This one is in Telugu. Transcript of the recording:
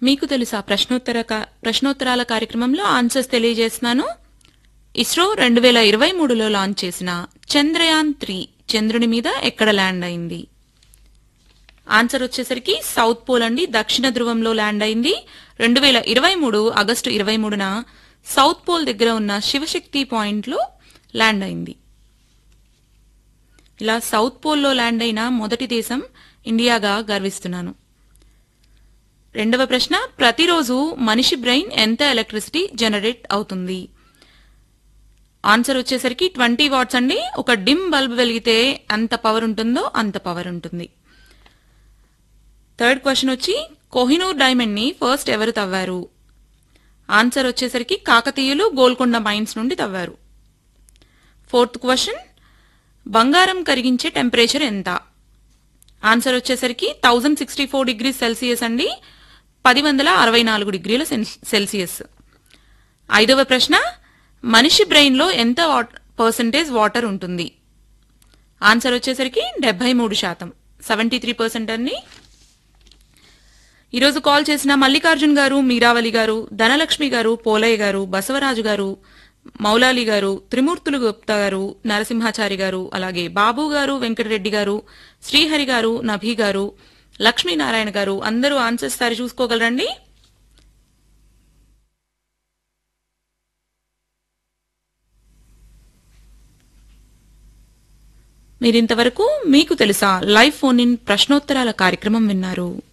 మీకు తెలుసా ప్రశ్నోత్తర కా- ప్రశ్నోత్తరాల కార్యక్రమంలో ఆన్సర్స్ తెలియజేస్తున్నాను ఇస్రో రెండు వేల ఇరవై మూడులో లాంచ్ చేసిన చంద్రయాన్ త్రీ చంద్రుని మీద ఎక్కడ ల్యాండ్ అయింది ఆన్సర్ వచ్చేసరికి సౌత్ పోల్ అండి దక్షిణ ధ్రువంలో ల్యాండ్ అయింది రెండు వేల ఇరవై మూడు ఆగస్టు ఇరవై మూడున సౌత్ పోల్ దగ్గర ఉన్న శివశక్తి పాయింట్ లో ల్యాండ్ అయింది ఇలా సౌత్ పోల్లో ల్యాండ్ అయిన మొదటి దేశం ఇండియాగా గర్విస్తున్నాను రెండవ ప్రశ్న ప్రతిరోజు మనిషి బ్రెయిన్ ఎంత ఎలక్ట్రిసిటీ జనరేట్ అవుతుంది ఆన్సర్ వచ్చేసరికి ట్వంటీ వాట్స్ అండి ఒక డిమ్ బల్బ్ వెలిగితే ఎంత పవర్ ఉంటుందో అంత పవర్ ఉంటుంది థర్డ్ క్వశ్చన్ వచ్చి కోహినూర్ డైమండ్ ని ఫస్ట్ ఎవరు తవ్వారు ఆన్సర్ వచ్చేసరికి కాకతీయులు గోల్కొండ మైన్స్ నుండి తవ్వారు ఫోర్త్ క్వశ్చన్ బంగారం కరిగించే టెంపరేచర్ ఎంత ఆన్సర్ వచ్చేసరికి thousand sixty four degree Celsius అండి పది వందల అరవై నాలుగు డిగ్రీల సెన్- సెల్సియస్ ఐదవ ప్రశ్న మనిషి బ్రెయిన్ లో ఎంత పర్సంటేజ్ వాటర్ ఉంటుంది ఆన్సర్ వచ్చేసరికి డెబ్బై మూడు శాతం సెవెంటీ త్రీ పర్సెంట్ అండి ఈరోజు కాల్ చేసిన మల్లికార్జున్ గారు మీరావళి గారు ధనలక్ష్మి గారు పోలయ్య గారు బసవరాజు గారు మౌలాలి గారు త్రిమూర్తులు గుప్తా గారు నరసింహాచారి గారు అలాగే బాబు గారు వెంకటరెడ్డి గారు శ్రీహరి గారు నభి గారు లక్ష్మీనారాయణ గారు అందరూ ఆన్సర్స్ సారి చూసుకోగలరండి మీరింతవరకు మీకు తెలుసా లైవ్ ఫోన్ ఇన్ ప్రశ్నోత్తరాల కార్యక్రమం విన్నారు